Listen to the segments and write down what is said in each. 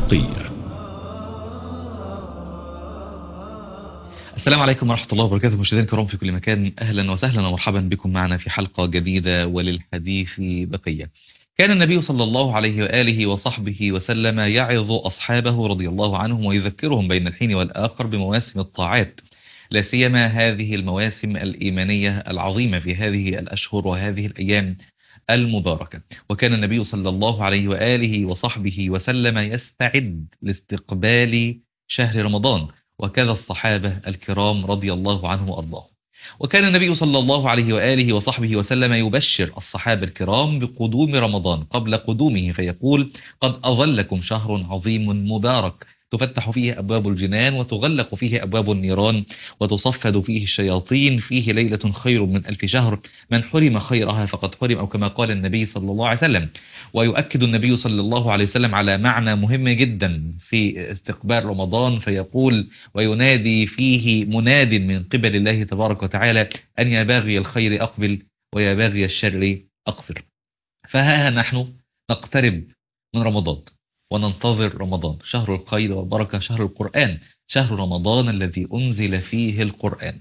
بقية السلام عليكم ورحمة الله وبركاته مشاهدينا الكرام في كل مكان أهلا وسهلا ومرحبا بكم معنا في حلقة جديدة وللحديث بقية كان النبي صلى الله عليه وآله وصحبه وسلم يعظ أصحابه رضي الله عنهم ويذكرهم بين الحين والآخر بمواسم الطاعات لا سيما هذه المواسم الإيمانية العظيمة في هذه الأشهر وهذه الأيام المباركة وكان النبي صلى الله عليه وآله وصحبه وسلم يستعد لاستقبال شهر رمضان وكذا الصحابة الكرام رضي الله عنهم وأرضاهم وكان النبي صلى الله عليه وآله وصحبه وسلم يبشر الصحابة الكرام بقدوم رمضان قبل قدومه فيقول قد أظلكم شهر عظيم مبارك تفتح فيه أبواب الجنان وتغلق فيه أبواب النيران وتصفد فيه الشياطين فيه ليلة خير من ألف شهر من حرم خيرها فقد حرم أو كما قال النبي صلى الله عليه وسلم ويؤكد النبي صلى الله عليه وسلم على معنى مهم جدا في استقبال رمضان فيقول وينادي فيه مناد من قبل الله تبارك وتعالى أن يا باغي الخير أقبل ويا باغي الشر أقصر فها نحن نقترب من رمضان وننتظر رمضان شهر الخير والبركة شهر القرآن شهر رمضان الذي أنزل فيه القرآن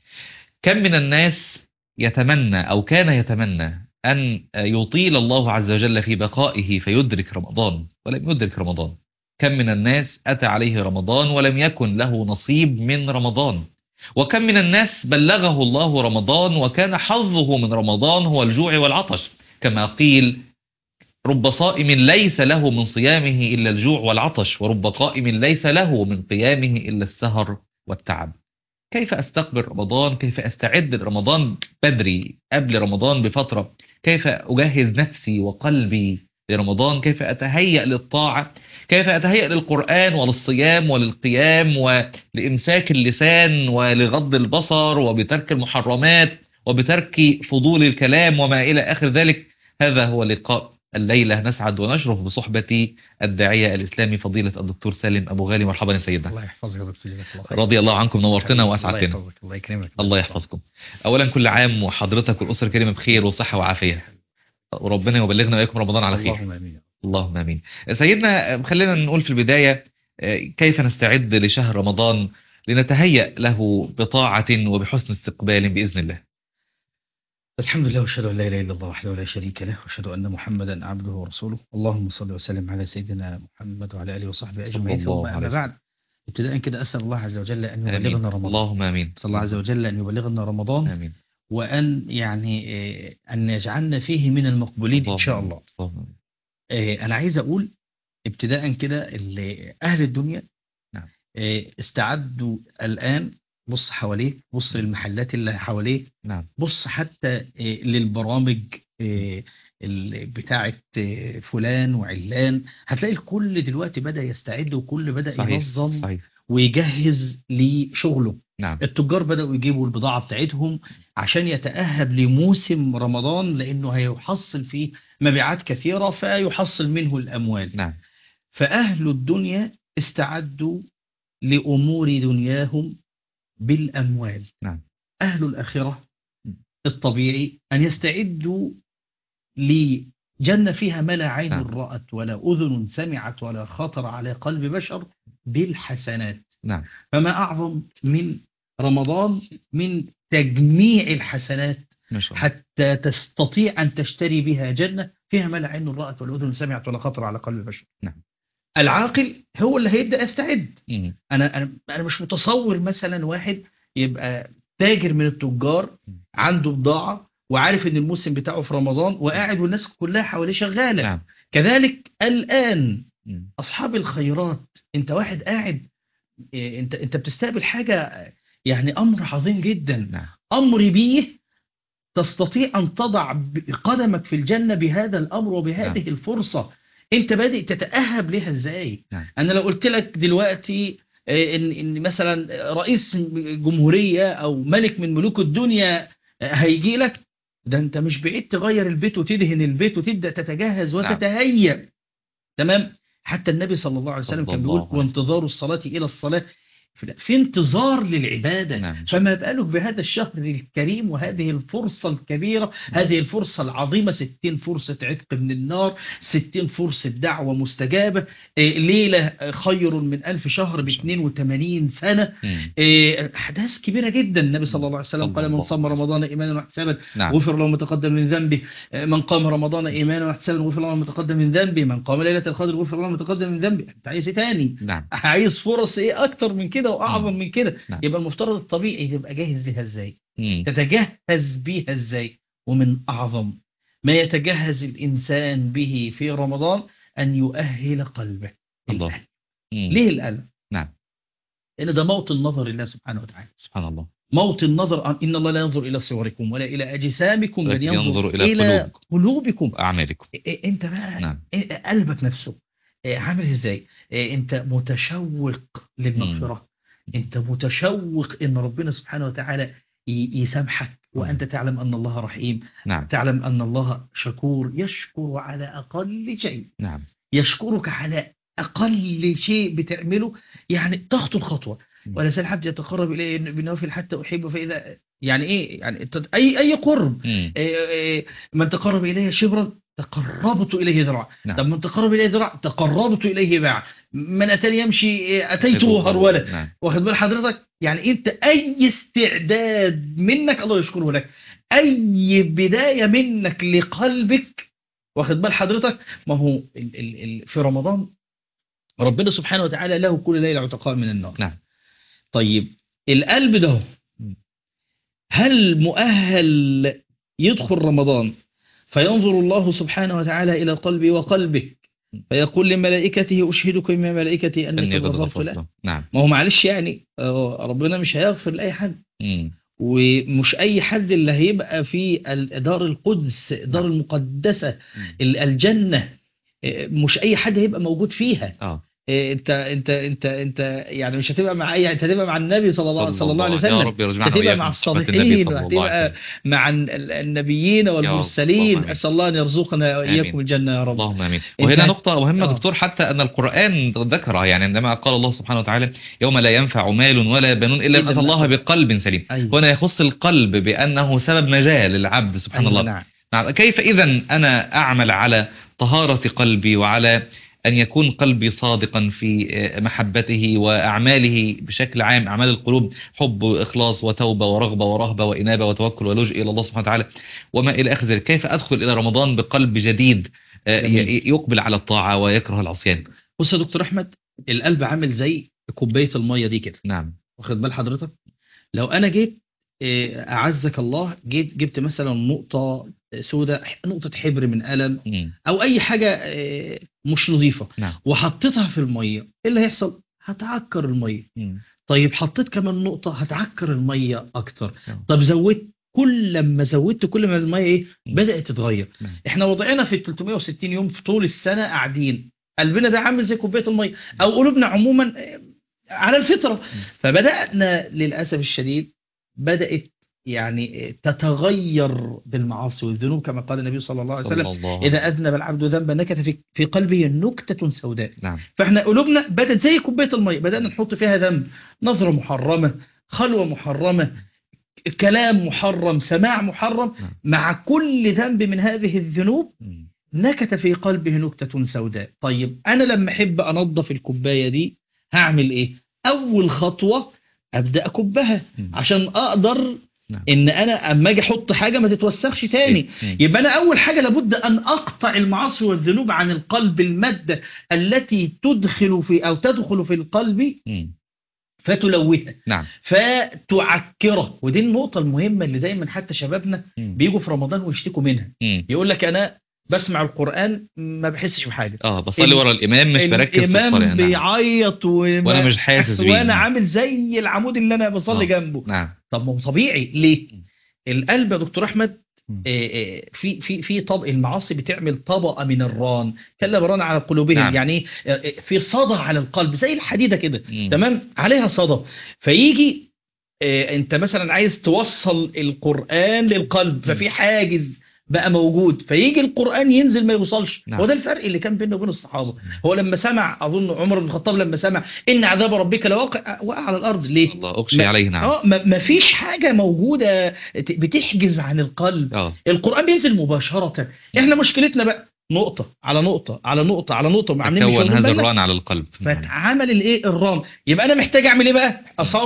كم من الناس يتمنى أو كان يتمنى أن يطيل الله عز وجل في بقائه فيدرك رمضان ولم يدرك رمضان كم من الناس أتى عليه رمضان ولم يكن له نصيب من رمضان وكم من الناس بلغه الله رمضان وكان حظه من رمضان هو الجوع والعطش كما قيل رب صائم ليس له من صيامه إلا الجوع والعطش ورب قائم ليس له من قيامه إلا السهر والتعب كيف أستقبل رمضان كيف أستعد لرمضان بدري قبل رمضان بفترة كيف أجهز نفسي وقلبي لرمضان كيف أتهيأ للطاعة كيف أتهيأ للقرآن وللصيام وللقيام ولإمساك اللسان ولغض البصر وبترك المحرمات وبترك فضول الكلام وما إلى آخر ذلك هذا هو لقاء الليلة نسعد ونشرف بصحبة الداعية الإسلامي فضيلة الدكتور سالم أبو غالي مرحبا يا سيدنا الله يحفظك يا دكتور جزاك الله خير رضي الله عنكم نورتنا الله وأسعدتنا يحفظك الله يكرمك الله يحفظكم أولا كل عام وحضرتك والأسرة الكريمة بخير وصحة وعافية وربنا يبلغنا وإياكم رمضان على خير اللهم امين اللهم امين سيدنا خلينا نقول في البداية كيف نستعد لشهر رمضان لنتهيأ له بطاعة وبحسن استقبال بإذن الله الحمد لله واشهد ان لا اله الا الله وحده لا شريك له واشهد ان محمدا عبده ورسوله اللهم صل وسلم على سيدنا محمد وعلى اله وصحبه صلى اجمعين الله ثم عليه اما وسلم. بعد ابتداء كده اسال الله عز وجل ان آمين يبلغنا رمضان اللهم امين صلى الله عز وجل ان يبلغنا رمضان امين وان يعني آه، ان يجعلنا فيه من المقبولين ان شاء اللهم الله اللهم آمين. آه، انا عايز اقول ابتداء كده اللي اهل الدنيا نعم. آه، استعدوا الان بص حواليك بص للمحلات اللي حواليك نعم بص حتى آه، للبرامج آه، ال- بتاعه آه، فلان وعلان هتلاقي الكل دلوقتي بدأ يستعد وكل بدأ صحيح ينظم صحيح ويجهز لشغله نعم التجار بدأوا يجيبوا البضاعة بتاعتهم عشان يتأهب لموسم رمضان لأنه هيحصل فيه مبيعات كثيرة فيحصل منه الأموال نعم فأهل الدنيا استعدوا لأمور دنياهم بالأموال نعم. أهل الآخرة م. الطبيعي أن يستعدوا لجنة فيها ما لا عين نعم. رأت ولا أذن سمعت ولا خطر على قلب بشر بالحسنات نعم فما أعظم من رمضان من تجميع الحسنات ما شاء الله حتى تستطيع أن تشتري بها جنة فيها ما لا عين رأت ولا أذن سمعت ولا خطر على قلب بشر نعم. العاقل هو اللي هيبدأ يستعد مم. أنا أنا أنا مش متصور مثلا واحد يبقى تاجر من التجار عنده بضاعة وعارف ان الموسم بتاعه في رمضان وقاعد والناس كلها حواليه شغالة نعم كذلك الآن مم. أصحاب الخيرات أنت واحد قاعد إيه، أنت أنت بتستقبل حاجة يعني أمر عظيم جدا نعم أمر بيه تستطيع أن تضع ب- قدمك في الجنة بهذا الأمر وبهذه نعم. الفرصة أنت بادئ تتأهب لها إزاي نعم. أنا لو قلت لك دلوقتي آه، إن إن مثلا رئيس جمهورية أو ملك من ملوك الدنيا آه، هيجي لك ده أنت مش بعيد تغير البيت وتدهن البيت وتبدأ تتجهز نعم. وتتهيأ تمام حتى النبي صلى الله عليه وسلم صلى كان بيقول الله عليه وسلم. وانتظار الصلاة إلى الصلاة في- في انتظار للعبادة نعم فما بالك بهذا الشهر الكريم وهذه الفرصة الكبيرة هذه الفرصة العظيمة 60 فرصة عتق من النار 60 فرصة دعوة مستجابة إيه، ليلة خير من ألف شهر ب 82 سنة مم. إيه، أحداث كبيرة جدا النبي صلى الله عليه وسلم صلى قال من الله صام عليه رمضان إيمانا واحتسابا نعم غفر له ما تقدم من ذنبه إيه، من قام رمضان إيمانا واحتسابا غفر له ما تقدم من ذنبه من قام ليلة القدر غفر له ما تقدم من ذنبه أنت عايز إيه تاني نعم عايز فرص ايه اكتر من كده واعظم مم. من كده نعم. يبقى المفترض الطبيعي تبقى جاهز ليها ازاي مم. تتجهز بيها ازاي ومن اعظم ما يتجهز الانسان به في رمضان ان يؤهل قلبه الله. القلب. مم. ليه القلب نعم. لان ده موطن نظر الله سبحانه وتعالى سبحان الله موطن نظر ان الله لا ينظر الى صوركم ولا الى اجسامكم بل ولكن ينظر, ينظر إلى الى قلوبكم أعمالكم إيه انت بقى نعم إيه قلبك نفسه إيه عامل ازاي إيه انت متشوق للمغفرة انت متشوق ان ربنا سبحانه وتعالى ي- يسامحك وانت تعلم ان الله رحيم نعم تعلم ان الله شكور يشكر على اقل شيء نعم يشكرك على اقل شيء بتعمله يعني تخطو الخطوه مم. ولا زال العبد يتقرب الي بالنوافل حتى احبه فاذا يعني ايه يعني أنت- اي اي قرب مم. إيه إيه من تقرب إليه شبرا تقربت إليه ذراع نعم. طب من تقرب إليه ذراع تقربت إليه باع من أتاني يمشي إيه، أتيته هرولة نعم واخد بال حضرتك يعني أنت أي استعداد منك الله يشكره لك أي بداية منك لقلبك واخد بال حضرتك ما هو ال ال ال في رمضان ربنا سبحانه وتعالى له كل ليلة عتقاء من النار نعم. طيب القلب ده مم. هل مؤهل يدخل رمضان فينظر الله سبحانه وتعالى إلى قلبي وقلبك فيقول لملائكته أشهدكم يا ملائكتي أني أني قد قد غفرت غفرت له له نعم ما هو معلش يعني آه، ربنا مش هيغفر لأي حد مم. ومش أي حد اللي هيبقى في ال- دار القدس دار نعم. المقدسة مم. ال- الجنة آه، مش أي حد هيبقى موجود فيها اه آه، انت انت انت انت يعني مش هتبقى مع اي انت هتبقى مع النبي صلى الله, صلى الله عليه يا وسلم رب يرجعنا هتبقى وإياكم مع بصفات النبي الصالحين صلى الله عليه وهتبقى وسلم. مع ال- ال- النبيين والمرسلين آمين. اسال الله ان يرزقنا واياكم آمين. الجنه يا رب اللهم امين انت وهنا هت- نقطة مهمة آه. دكتور حتى أن القرآن ذكرها يعني عندما قال الله سبحانه وتعالى يوم لا ينفع مال ولا بنون إلا من إلا أتى من الله أتى- بقلب سليم أيوة. هنا يخص القلب بأنه سبب نجاة للعبد سبحان أيوة الله نعم نعم كيف إذا أنا أعمل على طهارة قلبي وعلى أن يكون قلبي صادقا في محبته وأعماله بشكل عام أعمال القلوب حب وإخلاص وتوبة ورغبة ورهبة وإنابة وتوكل ولجء إلى الله سبحانه وتعالى وما إلى آخر ذلك كيف أدخل إلى رمضان بقلب جديد آه، جميل. ي- يقبل على الطاعة ويكره العصيان بص يا دكتور احمد القلب عامل زي كوبايه الميه دي كده نعم واخد بال حضرتك لو انا جيت إيه، اعزك الله جيت جبت مثلا نقطه سوداء نقطه حبر من قلم مم. او اي حاجه إيه، مش نظيفه نعم وحطيتها في الميه ايه اللي هيحصل هتعكر الميه مم. طيب حطيت كمان نقطه هتعكر الميه اكتر نعم. طب زودت كل لما زودت كل ما الميه ايه مم. بدات تتغير نعم. احنا وضعنا في 360 يوم في طول السنه قاعدين قلبنا ده عامل زي كوبايه الميه او قلوبنا عموما آه، على الفطره فبدانا للاسف الشديد بدات يعني آه، تتغير بالمعاصي والذنوب كما قال النبي صلى الله عليه صلى وسلم الله عليه اذا اذنب العبد ذنبا نكت في في قلبه نكته سوداء نعم فاحنا قلوبنا بدات زي كوبايه الميه بدانا نحط فيها ذنب نظره محرمه خلوه محرمه كلام محرم سماع محرم نعم. مع كل ذنب من هذه الذنوب مم. نكت في قلبه نكتة سوداء طيب أنا لما أحب أنظف الكوباية دي هعمل إيه أول خطوة أبدأ أكبها مم. عشان أقدر نعم. إن أنا أما أجي أحط حاجة ما تتوسخش تاني مم. يبقى أنا أول حاجة لابد أن أقطع المعاصي والذنوب عن القلب المادة التي تدخل في أو تدخل في القلب مم. فتلوثه نعم فتعكره ودي النقطة المهمة اللي دايما حتى شبابنا مم. بيجوا في رمضان ويشتكوا منها مم. يقول لك أنا بسمع القرآن ما بحسش بحاجة اه بصلي ال- ورا الإمام مش بركز في الإمام الصلاة نعم. بيعيط وما وأنا مش حاسس بيه وانا عامل زي العمود اللي انا بصلي آه. جنبه نعم طب ما هو طبيعي ليه م. القلب يا دكتور احمد م. آه، آه، في في في طب المعاصي بتعمل طبقه من الران كلا بران على قلوبهم نعم. يعني إيه؟ آه، آه، في صدى على القلب زي الحديده كده مم. تمام عليها صدى فيجي آه، انت مثلا عايز توصل القران للقلب ففي حاجز بقى موجود فيجي القرآن ينزل ما يوصلش نعم. هو ده الفرق اللي كان بينه وبين الصحابة هو لما سمع أظن عمر بن الخطاب لما سمع إن عذاب ربك لواقع وقع على الأرض ليه؟ الله اغشي ما- عليه نعم اه ما ما فيش حاجة موجودة ت- بتحجز عن القلب اه القرآن بينزل مباشرة احنا مشكلتنا بقى نقطة على نقطة على نقطة على نقطة وعاملين مش تكون واخدين هذا بالنا. الران على القلب فاتعمل الايه الرام يبقى انا محتاج اعمل ايه بقى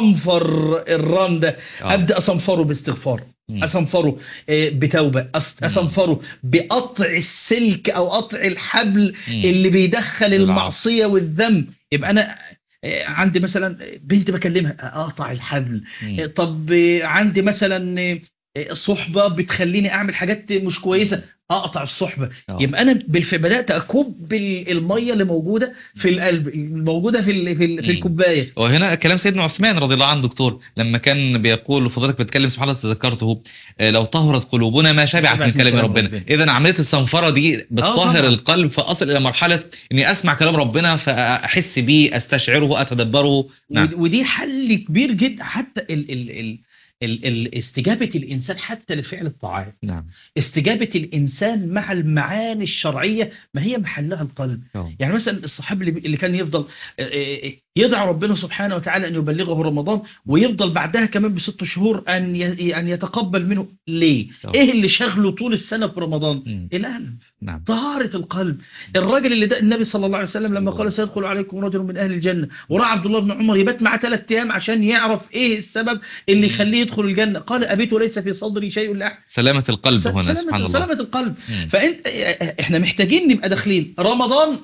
اصنفر الرام ده آه. ابدا اصنفره باستغفار مم. اصنفره آه، بتوبه أص- مم. اصنفره بقطع السلك او قطع الحبل مم. اللي بيدخل بالعكس. المعصيه والذنب يبقى انا آه، عندي مثلا بنت بكلمها اقطع الحبل مم. آه، طب آه، عندي مثلا آه، آه، صحبه بتخليني اعمل حاجات مش كويسه اقطع الصحبه آه. يبقى انا بالف... بدات اكب ال- الميه اللي موجوده في القلب الموجوده في ال... في, ال... في مم. الكوبايه وهنا كلام سيدنا عثمان رضي الله عنه دكتور لما كان بيقول فضلك بتكلم سبحان الله تذكرته آه، لو طهرت قلوبنا ما شبعت من كلام ربنا اذا عمليه الصنفره دي بتطهر طبعا. القلب فاصل الى مرحله اني اسمع كلام ربنا فاحس بيه استشعره اتدبره نعم ود- ودي حل كبير جدا حتى ال... ال... ال... ال... ال... استجابه الانسان حتى لفعل الطاعات نعم استجابه الانسان مع المعاني الشرعيه ما هي محلها القلب آه. يعني مثلا الصحابي اللي اللي كان يفضل آه، آه، يدعو ربنا سبحانه وتعالى ان يبلغه رمضان ويفضل بعدها كمان بست شهور ان ي- ان يتقبل منه ليه؟ آه. ايه اللي شغله طول السنه في رمضان؟ مم. القلب نعم طهارة القلب الراجل اللي ده النبي صلى الله عليه وسلم لما قال سيدخل عليكم رجل من أهل الجنة وراح عبد الله بن عمر يبات معاه ثلاث أيام عشان يعرف إيه السبب اللي يخليه يدخل الجنة قال أبيت وليس في صدري شيء لا سلامه القلب س- هنا سلامة, سبحان الله سلامة القلب مم. فأنت إحنا محتاجين نبقى داخلين رمضان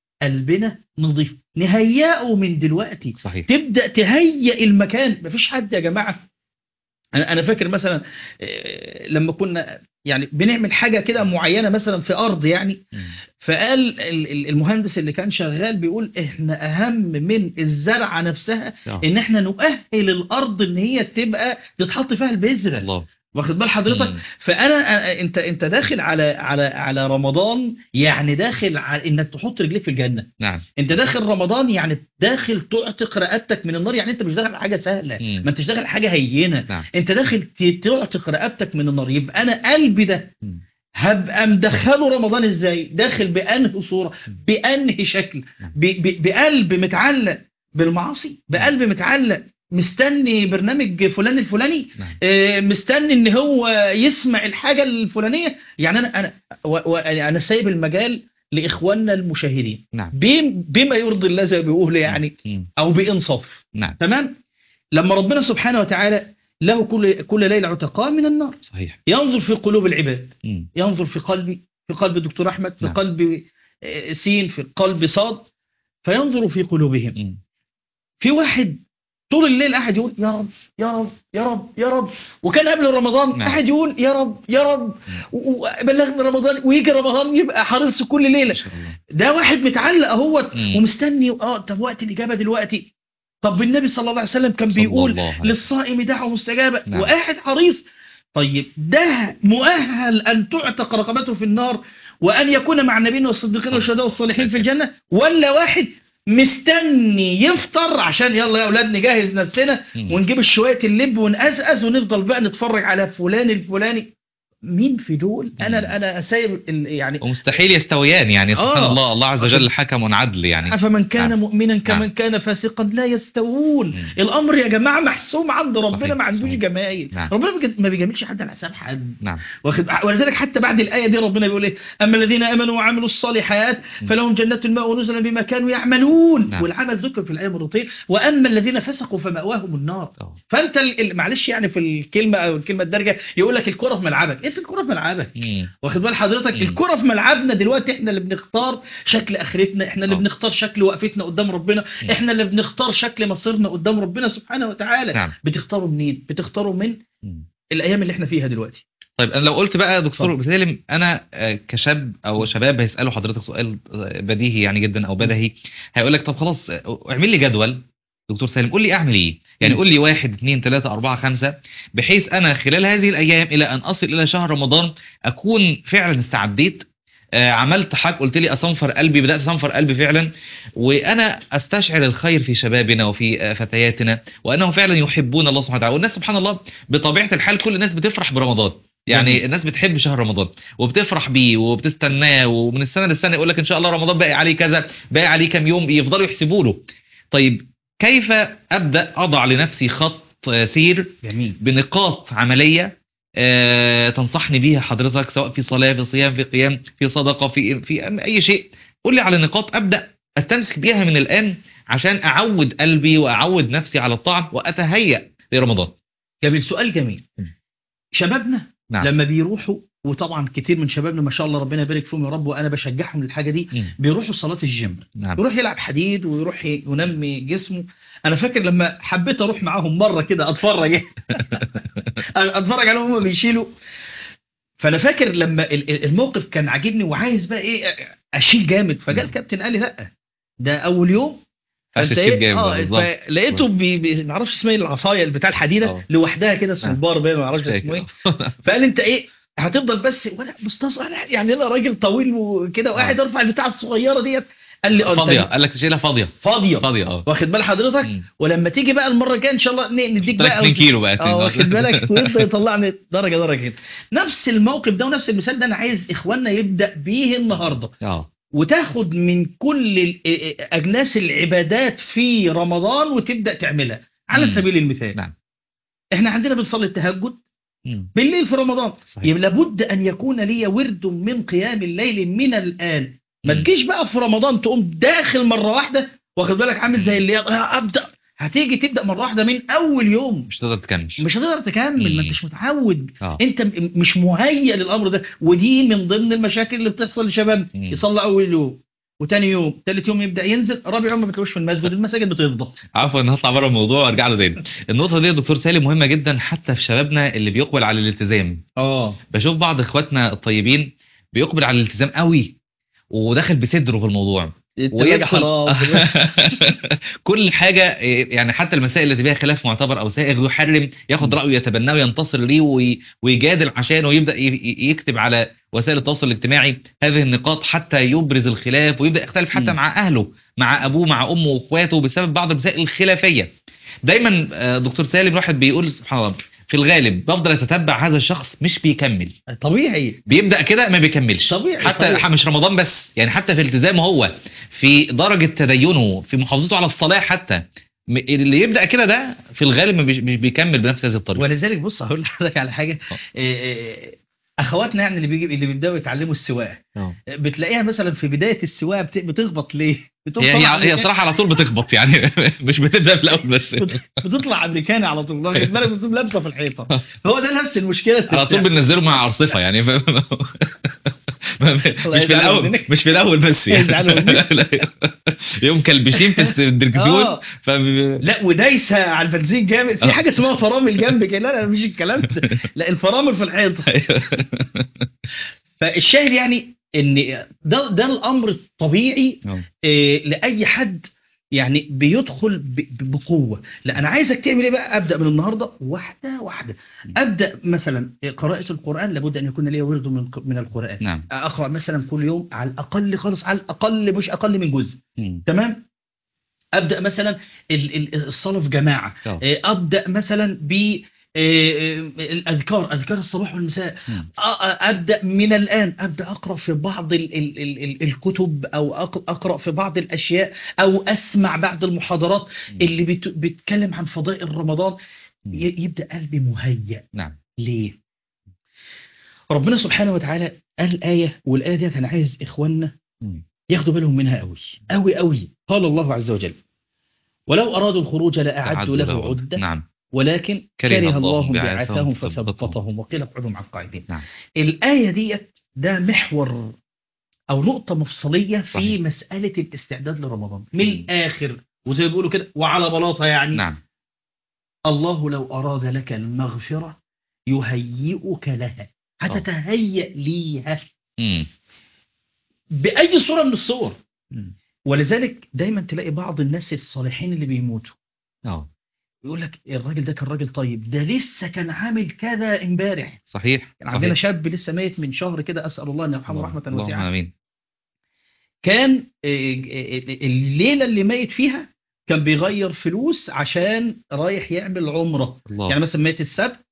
قلبنا نظيف نهيئه من دلوقتي صحيح تبدأ تهيئ المكان مفيش حد يا جماعة أنا أنا فاكر مثلا آه، لما كنا يعني بنعمل حاجة كده معينة مثلا في أرض يعني مم. فقال ال- ال- المهندس اللي كان شغال بيقول احنا اهم من الزرعه نفسها آه. ان احنا نؤهل الارض ان هي تبقى تتحط فيها البذره الله واخد بال حضرتك مم. فانا أ- انت انت داخل على على على رمضان يعني داخل على انك تحط رجليك في الجنه نعم انت داخل رمضان يعني داخل تعتق رقبتك من النار يعني انت مش داخل على حاجه سهله مم. ما انتش داخل على حاجه هينه نعم انت داخل ت- تعتق رقبتك من النار يبقى انا قلبي ده مم. هبقى مدخله رمضان ازاي داخل بانهي صوره بانهي شكل ب- ب- بقلب متعلق بالمعاصي بقلب متعلق مستني برنامج فلان الفلاني نعم آه، مستني ان هو يسمع الحاجه الفلانيه يعني انا انا و- و- انا سايب المجال لاخواننا المشاهدين نعم بم- بما يرضي الله زي ما بيقولوا يعني مم. او بانصاف نعم تمام لما ربنا سبحانه وتعالى له كل كل ليله عتقاء من النار صحيح ينظر في قلوب العباد مم. ينظر في قلبي في قلب الدكتور احمد في نعم. قلب آه، سين في قلب صاد فينظر في قلوبهم مم. في واحد طول الليل قاعد يقول يا رب يا رب يا رب يا رب وكان قبل رمضان نعم. قاعد يقول يا رب يا رب و- وبلغنا رمضان ويجي رمضان يبقى حريص كل ما ليله شاء الله ده واحد متعلق اهوت مم. ومستني اه طب وقت الاجابه دلوقتي طب النبي صلى الله عليه وسلم كان صلى بيقول الله عليه للصائم دعوه مستجابه نعم. وقاعد حريص طيب ده مؤهل ان تعتق رقبته في النار وان يكون مع النبيين والصديقين والشهداء والصالحين في الجنه ولا واحد مستني يفطر عشان يلا يا اولاد نجهز نفسنا مم. ونجيب شويه اللب ونقزقز ونفضل بقى نتفرج على فلان الفلاني مين في دول مم. انا انا سايب ال- يعني ومستحيل يستويان يعني سبحان آه. الله الله عز وجل حكم عدل يعني أفمن كان نعم. مؤمنا كمن نعم. كان فاسقا لا يستوون مم. الأمر يا جماعة محسوم عند ربنا صحيح، ما عندوش صحيح. جمايل نعم. ربنا ما بيج- ما بيجاملش حد على حساب حد نعم واخد ولذلك حتى بعد الآية دي ربنا بيقول إيه أما الذين آمنوا وعملوا الصالحات مم. فلهم جنات الماء ونزلا بما كانوا يعملون نعم. والعمل ذكر في الآية مرتين وأما الذين فسقوا فمأواهم النار آه. فأنت ال- ال- معلش يعني في الكلمة أو الكلمة الدارجة يقول لك الكرة في ملعبك أنت الكرة في ملعبك مم. واخد بال حضرتك مم. الكرة في ملعبنا دلوقتي احنا اللي بنختار شكل اخرتنا احنا اللي آه. بنختار شكل وقفتنا قدام ربنا مم. احنا اللي بنختار شكل مصيرنا قدام ربنا سبحانه وتعالى نعم بتختاروا منين بتختاروا من مم. الايام اللي احنا فيها دلوقتي طيب انا لو قلت بقى يا دكتور اتفضل. سالم انا آه، كشاب او شباب هيسالوا حضرتك سؤال آه، بديهي يعني جدا او بدهي هيقول لك طب خلاص آه، اعمل لي جدول دكتور سالم قول لي اعمل ايه يعني مم. قول لي واحد اثنين ثلاثة أربعة خمسة بحيث أنا خلال هذه الأيام إلى أن أصل إلى شهر رمضان أكون فعلا استعديت آه، عملت حاجة قلت لي أصنفر قلبي بدأت أصنفر قلبي فعلا وأنا أستشعر الخير في شبابنا وفي آه، فتياتنا وأنهم فعلا يحبون الله سبحانه وتعالى والناس سبحان الله بطبيعة الحال كل الناس بتفرح برمضان يعني جميل. الناس بتحب شهر رمضان وبتفرح بيه وبتستناه ومن السنه للسنه يقول لك ان شاء الله رمضان باقي عليه كذا باقي عليه كام يوم يفضلوا يحسبوا له طيب كيف ابدا اضع لنفسي خط آه، سير جميل بنقاط عمليه آه، تنصحني بيها حضرتك سواء في صلاه في صيام في قيام في صدقه في في اي شيء قول لي على نقاط ابدا استمسك بيها من الان عشان اعود قلبي واعود نفسي على الطاعه واتهيأ لرمضان جميل سؤال جميل مم. شبابنا نعم. لما بيروحوا وطبعا كتير من شبابنا ما شاء الله ربنا يبارك فيهم يا رب وانا بشجعهم للحاجه دي مم. بيروحوا صلاه الجيم نعم يروح يلعب حديد ويروح ينمي جسمه انا فاكر لما حبيت اروح معاهم مره كده اتفرج اتفرج عليهم هم بيشيلوا فانا فاكر لما ال- ال- الموقف كان عاجبني وعايز بقى ايه اشيل جامد فجاء الكابتن قال لي لا ده اول يوم عايز فأنت تشيل إيه؟ جامد، اه بالظبط. فلقيته بي بي ما اعرفش اسمها ايه العصايه اللي بتاع الحديده آه. لوحدها كده اسمه نعم. البار باين ما اعرفش مش فاكر. اسمه ايه فقال لي انت ايه هتفضل بس وانا مستصغر يعني انا راجل طويل وكده وقاعد ارفع البتاع الصغيره ديت قال لي اه أنت فاضيه قال لك تشيلها فاضيه فاضيه فاضيه اه واخد بال حضرتك مم. ولما تيجي بقى المره الجايه ان شاء الله ن- نديك قلت لك بقى 2 كيلو بقى اه واخد بالك ويبدا يطلعني درجه درجه كده نفس الموقف ده ونفس المثال ده انا عايز اخواننا يبدا بيه النهارده اه وتاخد من كل ال- اجناس العبادات في رمضان وتبدا تعملها على مم. سبيل المثال نعم. احنا عندنا بنصلي التهجد مم. بالليل في رمضان صحيح يبقى لابد ان يكون لي ورد من قيام الليل من الان ما مم. تجيش بقى في رمضان تقوم داخل مره واحده واخد بالك عامل زي اللي آه، ابدا هتيجي تبدا مره واحده من اول يوم مش تقدر تكمل مش هتقدر تكمل ما مم. انتش متعود اه انت م- مش مهيئ للامر ده ودي من ضمن المشاكل اللي بتحصل لشباب مم. يصلي اول يوم وتاني يوم تالت يوم يبدا ينزل رابع يوم ما بتلاقوش في المسجد المساجد بتفضى عفوا ان هطلع بره الموضوع وارجع له تاني النقطه دي يا دكتور سالم مهمه جدا حتى في شبابنا اللي بيقبل على الالتزام اه بشوف بعض اخواتنا الطيبين بيقبل على الالتزام قوي وداخل بصدره في الموضوع التلاجة حرام كل حاجه يعني حتى المسائل اللي فيها خلاف معتبر او سائغ يحرم ياخد م. رايه يتبناه وينتصر ليه وي- ويجادل عشانه ويبدا ي- ي- يكتب على وسائل التواصل الاجتماعي هذه النقاط حتى يبرز الخلاف ويبدا يختلف حتى م. مع اهله مع ابوه مع امه واخواته بسبب بعض المسائل الخلافيه دايما آه، دكتور سالم الواحد بيقول سبحان الله في الغالب بفضل اتتبع هذا الشخص مش بيكمل طبيعي بيبدا كده ما بيكملش طبيعي حتى طبيعي. مش رمضان بس يعني حتى في التزامه هو في درجة تدينه في محافظته على الصلاة حتى م- اللي يبدأ كده ده في الغالب ما بيش- مش بيكمل بنفس هذه الطريقة ولذلك بص هقول لحضرتك على حاجه اه. إيه إيه، اخواتنا يعني اللي بيجي اللي بيبداوا يتعلموا السواقه اه. بتلاقيها مثلا في بدايه السواقه بت- بتخبط ليه؟ بتقوم هي طالعة هي, هي بصراحة على طول بتخبط يعني مش بتبدأ في الأول بس بت- بتطلع امريكاني على طول واخد بالك بتقوم لابسه في الحيطه هو ده نفس المشكله اللي على طول بتحصل. بننزله مع عرصفة يعني ف... مش في يزعلوا الأول منك. مش في الأول بس يعني يزعلوا منك. لا، يوم كلبشين في الس- الدركسيون اه ف... لا ودايسه على البنزين جامد في حاجه اسمها فرامل جنب كده لا لا مفيش الكلام ده لا الفرامل في الحيطه فالشاهد يعني ان ده ده الامر الطبيعي إيه لاي حد يعني بيدخل ب- ب- بقوه لا انا عايزك تعمل ايه بقى ابدا من النهارده واحده واحده ابدا مثلا قراءه القران لابد ان يكون لي ورد من من القران نعم اقرا مثلا كل يوم على الاقل خالص على الاقل مش اقل من جزء مم. تمام ابدا مثلا ال- ال- الصلاه في جماعه اه. إيه، ابدا مثلا ب إيه، إيه، الاذكار اذكار الصباح والمساء مم. أ- أ- ابدا من الان ابدا اقرا في بعض ال ال ال ال الكتب او أق- اقرا في بعض الاشياء او اسمع بعض المحاضرات اللي بت بتتكلم عن فضائل رمضان مم. ي- يبدا قلبي مهيأ نعم ليه ربنا سبحانه وتعالى قال آية والآية ديت أنا عايز إخواننا مم. ياخدوا بالهم منها قوي قوي قوي قال الله عز وجل ولو أرادوا الخروج لأعدوا له عدة نعم ولكن كره كره الله الله بعثهم بعثهم فثبتهم. فثبتهم وقيل اقعدوا مع القاعدين نعم. الآية ديت ده محور أو نقطة مفصلية في صحيح. مسألة الاستعداد لرمضان من مم. الآخر وزي ما بيقولوا كده وعلى بلاطة يعني نعم الله لو أراد لك المغفرة يهيئك لها هتتهيأ ليها مم. بأي صورة من الصور مم. ولذلك دايما تلاقي بعض الناس الصالحين اللي بيموتوا اه يقول لك الراجل ده كان راجل طيب ده لسه كان عامل كذا امبارح صحيح كان عندنا شاب لسه ميت من شهر كده اسال الله ان يرحمه رحمه اللهم واسعه امين كان آه، آه، الليله اللي ميت فيها كان بيغير فلوس عشان رايح يعمل عمره الله يعني مثلا ميت السبت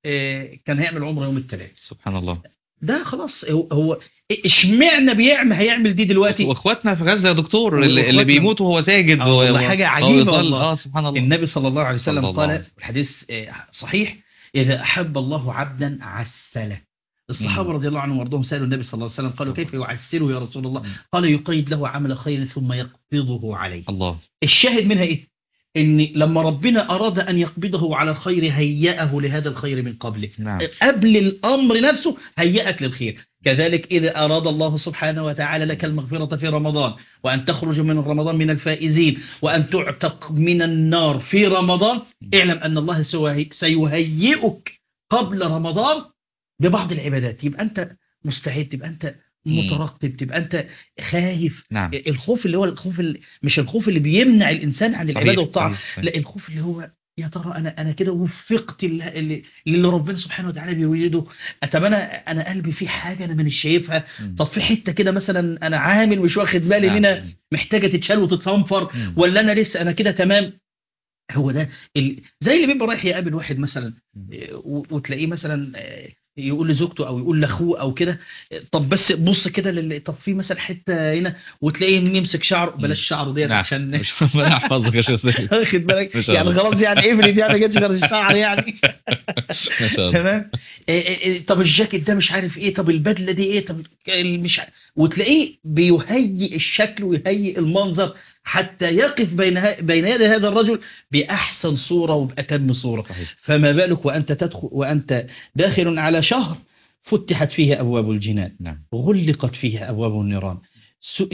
آه، كان هيعمل عمره يوم الثلاث سبحان الله ده خلاص هو هو اشمعنى بيعمل هيعمل دي دلوقتي واخواتنا في غزه يا دكتور اللي, اللي وإخواتنا- بيموت وهو ساجد آه والله و- حاجة وهو عجيبة يصلي. والله. اه سبحان الله النبي صلى الله عليه صلى وسلم الله عليه قال وسلم. الحديث آه، صحيح إذا أحب الله عبدا عسله الصحابة مم. رضي الله عنهم وارضاهم سألوا النبي صلى الله عليه وسلم قالوا كيف يعسره يا رسول الله مم. قال يقيد له عمل خير ثم يقبضه عليه الله الشاهد منها إيه إن لما ربنا أراد أن يقبضه على الخير هيأه لهذا الخير من قبله نعم قبل الأمر نفسه هيأك للخير كذلك إذا أراد الله سبحانه وتعالى لك المغفرة في رمضان وأن تخرج من رمضان من الفائزين وأن تعتق من النار في رمضان اعلم أن الله سوى- سيهيئك قبل رمضان ببعض العبادات يبقى أنت مستعد يبقى أنت مترقب تبقى أنت خايف نعم الخوف اللي هو الخوف اللي مش الخوف اللي بيمنع الإنسان عن العبادة صحيح، والطاعة صحيح، صحيح. لا الخوف اللي هو يا ترى انا انا كده وفقت اللي, اللي, اللي ربنا سبحانه وتعالى بيريده طب انا انا قلبي فيه حاجه انا مانيش شايفها مم. طب في حته كده مثلا انا عامل مش واخد بالي نعم. هنا محتاجه تتشال وتتصنفر مم. ولا انا لسه انا كده تمام هو ده ال... زي اللي بيبقى رايح يقابل واحد مثلا مم. آه، و- وتلاقيه مثلا آه، يقول لزوجته او يقول لاخوه او كده آه، طب بس بص كده لل... طب في مثلا حته هنا وتلاقيه يمسك شعره بلاش شعره ديت نعم. عشان مش ربنا يحفظك يا شيخ سيد. واخد بالك ما شاء يعني الله. خلاص يعني افرض يعني جت غير الشعر يعني ما شاء الله تمام إيه إيه إيه، طب الجاكيت ده مش عارف ايه طب البدله دي ايه طب ال- مش ع- وتلاقيه بيهيئ الشكل ويهيئ المنظر حتى يقف بين ه- بين يدي هذا الرجل باحسن صوره وباتم صوره صحيح فما بالك وانت تدخل وانت داخل على شهر فتحت فيه ابواب الجنان نعم غلقت فيه أبواب النيران سو-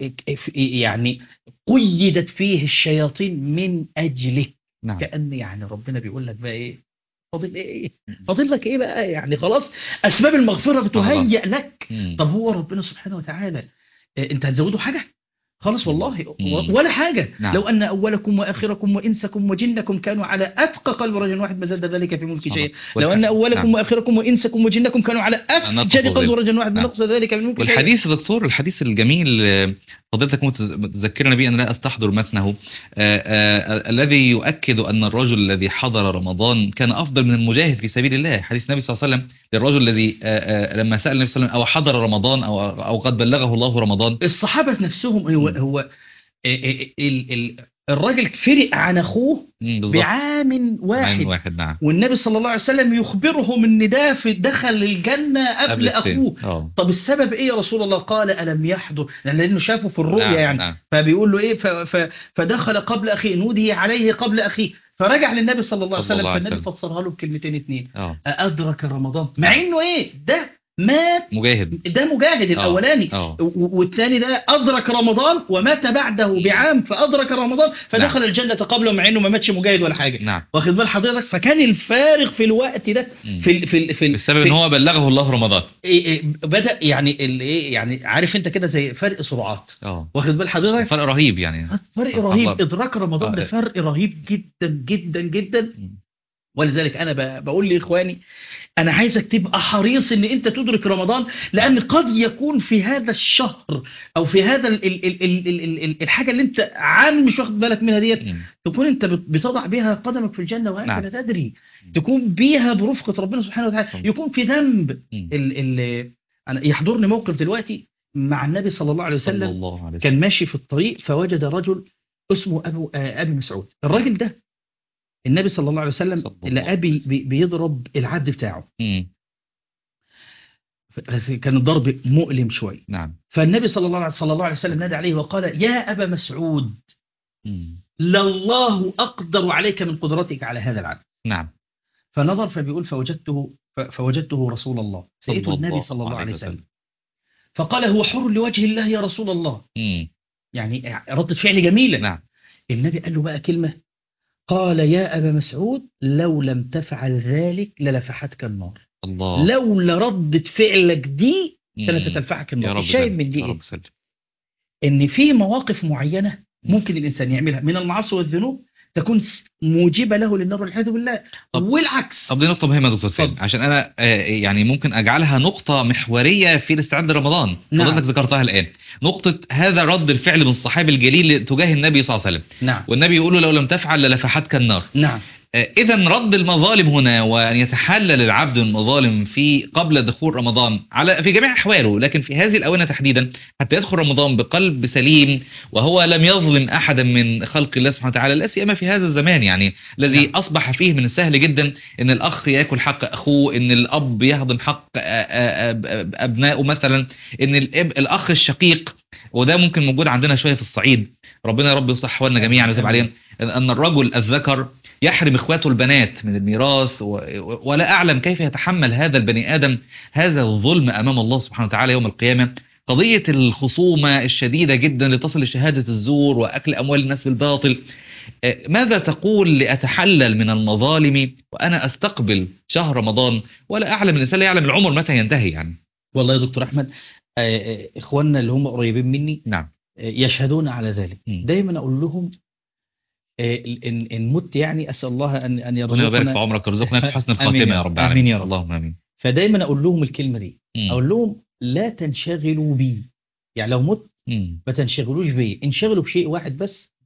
يعني قيدت فيه الشياطين من أجلك نعم كأن يعني ربنا بيقول لك بقى إيه فاضل إيه فاضل لك إيه بقى يعني خلاص أسباب المغفرة سبحان الله. بتهيأ لك مم. طب هو ربنا سبحانه وتعالى إيه، أنت هتزوده حاجة خلاص والله مم. و- ولا حاجة نعم. لو أن أولكم وآخركم وإنسكم وجنكم كانوا على أتقى قلب رجل واحد ما زاد ذلك في ملك سبحان شيء الله. لو أن أولكم نعم. وآخركم وإنسكم وجنكم كانوا على أن أفجر نقص قلب ذلك. رجل واحد ما نعم. نقص ذلك من ملك شيء والحديث يا دكتور الحديث الجميل آه، فضيلتك مت- تذكرنا به أن لا أستحضر متنه آه، آه، الذي يؤكد أن الرجل الذي حضر رمضان كان أفضل من المجاهد في سبيل الله حديث النبي صلى الله عليه وسلم للرجل الذي آه، آه، لما سأل النبي صلى الله عليه وسلم أو حضر رمضان أو أو قد بلغه الله رمضان الصحابة نفسهم هو مم. هو ال ال ال الراجل فرق عن أخوه مم، بالظبط بعام عين واحد واحد نعم والنبي صلى الله عليه وسلم يخبرهم ان ده في دخل الجنة قبل التاني. أخوه اه طب السبب ايه يا رسول الله قال ألم يحضر لأنه شافه في الرؤيا نعم، يعني نعم. فبيقول له ايه ف ف فدخل قبل أخيه نودي عليه قبل أخيه فرجع للنبي صلى الله عليه صلى وسلم الله عليه فالنبي وسلم. فسرها له بكلمتين اتنين اه أدرك رمضان مع انه ايه ده مات مجاهد ده مجاهد الاولاني اه و- والثاني ده أدرك رمضان ومات بعده بعام فأدرك رمضان فدخل الجنة قبله مع إنه ما ماتش مجاهد ولا حاجة نعم واخد بال حضرتك فكان الفارق في الوقت ده مم. في ال في ال في ال السبب في ان هو بلغه الله رمضان إيه إيه بدأ يعني ال إيه يعني عارف أنت كده زي فرق سرعات اه واخد بال حضرتك فرق رهيب يعني فرق الله. رهيب إدراك رمضان آه. ده فرق رهيب جدا جدا جدا مم. ولذلك أنا ب- بقول لإخواني أنا عايزك تبقى حريص إن أنت تدرك رمضان لأن قد يكون في هذا الشهر أو في هذا ال ال ال ال ال ال الحاجة اللي أنت عامل مش واخد بالك منها ديت مم. تكون أنت بت- بتضع بها قدمك في الجنة وأنت نعم. لا تدري تكون بيها برفقة ربنا سبحانه وتعالى طبعا. يكون في ذنب مم. ال ال أنا يحضرني موقف دلوقتي مع النبي صلى الله عليه صلى وسلم الله عليه وسلم كان ماشي في الطريق فوجد رجل اسمه أبو آه، أبي مسعود الراجل ده النبي صلى الله عليه وسلم صلى الله لقى بي بي- بيضرب العبد بتاعه مم. بس كان الضرب مؤلم شويه نعم فالنبي صلى الله عليه صلى الله عليه وسلم نادى عليه وقال يا ابا مسعود مم. لله اقدر عليك من قدرتك على هذا العبد نعم فنظر فبيقول فوجدته ف- فوجدته رسول الله لقيته النبي صلى الله عليه وسلم فقال هو حر لوجه الله يا رسول الله مم. يعني ردة فعل جميلة نعم النبي قال له بقى كلمة قال يا أبا مسعود لو لم تفعل ذلك للفحتك النار الله لولا ردة فعلك دي كانت مم. تلفحك يا النار رب الشاهد سلم. من دي يا إيه؟ رب سلم ان في مواقف معينة مم. ممكن الانسان يعملها من المعاصي والذنوب تكون س- موجبة له للنار والعياذ بالله طب- والعكس طب دي نقطة مهمة يا دكتور سالم اتفضل. عشان أنا آه، يعني ممكن أجعلها نقطة محورية في الاستعداد لرمضان نعم. حضرتك ذكرتها الآن نقطة هذا رد الفعل من الصحابي الجليل تجاه النبي صلى الله عليه وسلم نعم والنبي يقول له لو لم تفعل للفحتك النار نعم إذا رد المظالم هنا وأن يتحلل العبد من المظالم في قبل دخول رمضان على في جميع أحواله لكن في هذه الأونة تحديدا حتى يدخل رمضان بقلب سليم وهو لم يظلم أحدا من خلق الله سبحانه وتعالى لا سيما في هذا الزمان يعني الذي نعم. أصبح فيه من السهل جدا أن الأخ يأكل حق أخوه أن الأب يهضم حق آ- آ- آ- أبنائه مثلا أن الأب الأخ الشقيق وده ممكن موجود عندنا شوية في الصعيد ربنا يا رب يصلح احوالنا جميعا ويتوب علينا ان الرجل الذكر يحرم اخواته البنات من الميراث و... و- ولا اعلم كيف يتحمل هذا البني ادم هذا الظلم امام الله سبحانه وتعالى يوم القيامه قضيه الخصومه الشديده جدا لتصل لشهاده الزور واكل اموال الناس بالباطل آه، ماذا تقول لاتحلل من المظالم وانا استقبل شهر رمضان ولا اعلم الانسان لا يعلم العمر متى ينتهي يعني والله يا دكتور احمد آه، آه، اخواننا اللي هم قريبين مني نعم آه، يشهدون على ذلك مم. دايما اقول لهم آه، ان ان مت يعني اسال الله ان ان ربنا يبارك في يرزقنا عمرك ويرزقنا في حسن آمين الخاتمه يا يا رب. رب آمين العالمين يا رب. اللهم امين فدايما اقول لهم الكلمه دي مم. اقول لهم لا تنشغلوا بي يعني لو مت مم. ما تنشغلوش بي انشغلوا بشيء واحد بس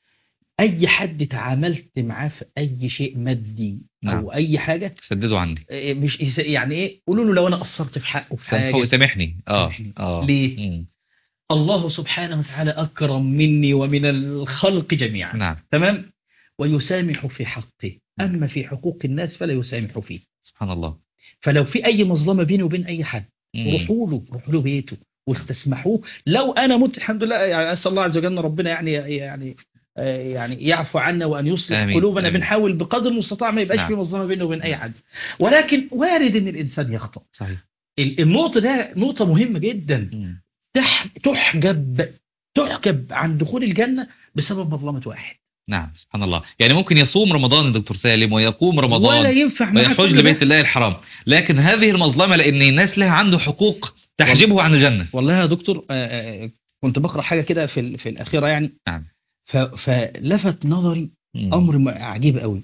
اي حد تعاملت معاه في اي شيء مادي نعم. او اي حاجه سددوا عني آه، مش يس- يعني ايه قولوا له لو انا قصرت في حقه في سامحوا حاجه سامحني اه سامحني. اه ليه؟ مم. الله سبحانه وتعالى أكرم مني ومن الخلق جميعا نعم تمام ويسامح في حقه أما في حقوق الناس فلا يسامح فيه سبحان الله فلو في أي مظلمة بيني وبين أي حد مم. روحوا له روحوا له بيته واستسمحوه لو أنا مت الحمد لله يعني أسأل الله عز وجل ربنا يعني يعني آه، يعني يعفو عنا وأن يصلح آمين. قلوبنا آمين. بنحاول بقدر المستطاع ما يبقاش نعم. في مظلمة بينه وبين أي حد ولكن وارد إن الإنسان يخطأ صحيح ال- النقطة ده نقطة مهمة جدا مم. تح تحجب تحجب عن دخول الجنة بسبب مظلمة واحد نعم سبحان الله يعني ممكن يصوم رمضان يا دكتور سالم ويقوم ولا رمضان ينفع معاه ويحج كل ده. لبيت الله الحرام لكن هذه المظلمة لأن الناس لها عنده حقوق تحجبه عن الجنة والله يا دكتور آه، آه، كنت بقرأ حاجة كده في ال- في الأخيرة يعني نعم. ف- فلفت نظري مم. أمر م- عجيب قوي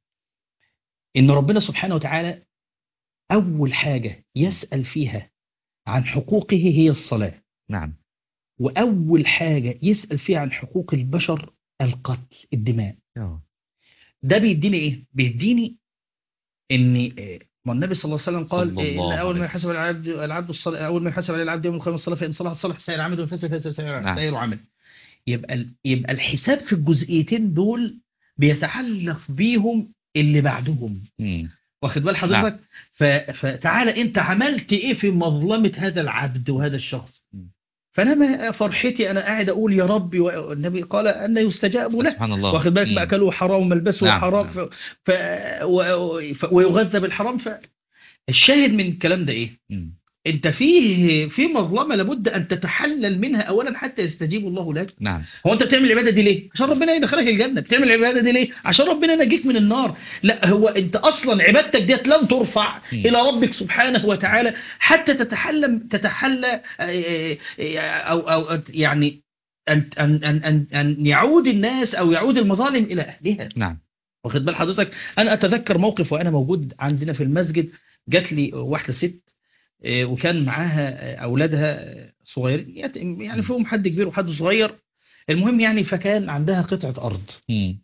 إن ربنا سبحانه وتعالى أول حاجة يسأل فيها عن حقوقه هي الصلاة نعم وأول حاجة يسأل فيها عن حقوق البشر القتل الدماء آه. ده بيديني ايه بيديني ان آه، ما النبي صلى الله عليه وسلم قال صلى إيه، الله ان اول ما عليه يحاسب العبد العبد الصلاة اول ما يحاسب عليه العبد يوم القيامه الصلاه فان صلح صلح سائر عمله وان فسد فسد سائر نعم. سائر عمل يبقى ال- يبقى الحساب في الجزئيتين دول بيتعلق بيهم اللي بعدهم مم. واخد بال حضرتك ف... فتعالى انت عملت ايه في مظلمه هذا العبد وهذا الشخص م. فانا ما فرحتي انا قاعد اقول يا ربي والنبي قال ان يستجاب له سبحان الله واخد بالك مم. مأكله حرام وملبسه نعم، حرام نعم. ف... ف... و... ف... ويغذى بالحرام فالشاهد من الكلام ده ايه مم. انت فيه في مظلمه لابد ان تتحلل منها اولا حتى يستجيب الله لك نعم هو انت بتعمل العباده دي ليه عشان ربنا يدخلك الجنه بتعمل العباده دي ليه عشان ربنا ينجيك من النار لا هو انت اصلا عبادتك ديت لن ترفع مم. الى ربك سبحانه وتعالى حتى تتحلى تتحلى آه، آه، او او يعني ان ان ان ان, أن يعود الناس او يعود المظالم الى اهلها نعم واخد بال حضرتك انا اتذكر موقف وانا موجود عندنا في المسجد جات لي واحده ست آه، وكان معاها آه، اولادها آه، صغيرين يت- يعني فيهم حد كبير وحد صغير المهم يعني فكان عندها قطعه ارض مم.